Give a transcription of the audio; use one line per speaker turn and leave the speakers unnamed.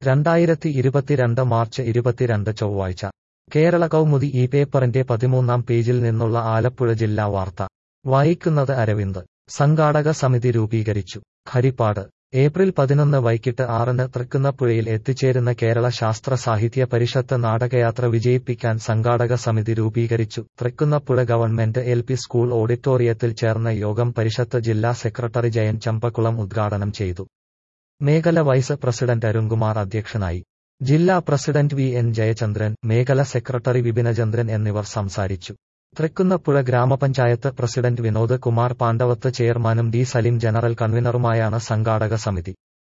രണ്ടായിരത്തി ഇരുപത്തിരണ്ട് മാർച്ച് ഇരുപത്തിരണ്ട് ചൊവ്വാഴ്ച കേരള കൗമുദി ഈ പേപ്പറിന്റെ പതിമൂന്നാം പേജിൽ നിന്നുള്ള ആലപ്പുഴ ജില്ലാ വാർത്ത വായിക്കുന്നത് അരവിന്ദ് സംഘാടക സമിതി രൂപീകരിച്ചു ഹരിപ്പാട് ഏപ്രിൽ പതിനൊന്ന് വൈകിട്ട് ആറിന് തൃക്കുന്നപ്പുഴയിൽ എത്തിച്ചേരുന്ന കേരള ശാസ്ത്ര സാഹിത്യ പരിഷത്ത് നാടകയാത്ര വിജയിപ്പിക്കാൻ സംഘാടക സമിതി രൂപീകരിച്ചു Thrikkunnapuzha government L P school ഓഡിറ്റോറിയത്തിൽ ചേർന്ന യോഗം പരിഷത്ത് ജില്ലാ സെക്രട്ടറി ജയൻ ചമ്പക്കുളം ഉദ്ഘാടനം ചെയ്തു മേഖല വൈസ് പ്രസിഡന്റ് അരുൺകുമാർ അധ്യക്ഷനായി ജില്ലാ പ്രസിഡന്റ് വി എൻ ജയചന്ദ്രൻ മേഖല സെക്രട്ടറി വിപിനചന്ദ്രൻ എന്നിവർ സംസാരിച്ചു തൃക്കുന്നപ്പുഴ ഗ്രാമപഞ്ചായത്ത് പ്രസിഡന്റ് വിനോദ് കുമാർ പാണ്ഡവത്ത് ചെയർമാനും ഡി സലീം ജനറൽ കൺവീനറുമായാണ് സംഘാടക സമിതി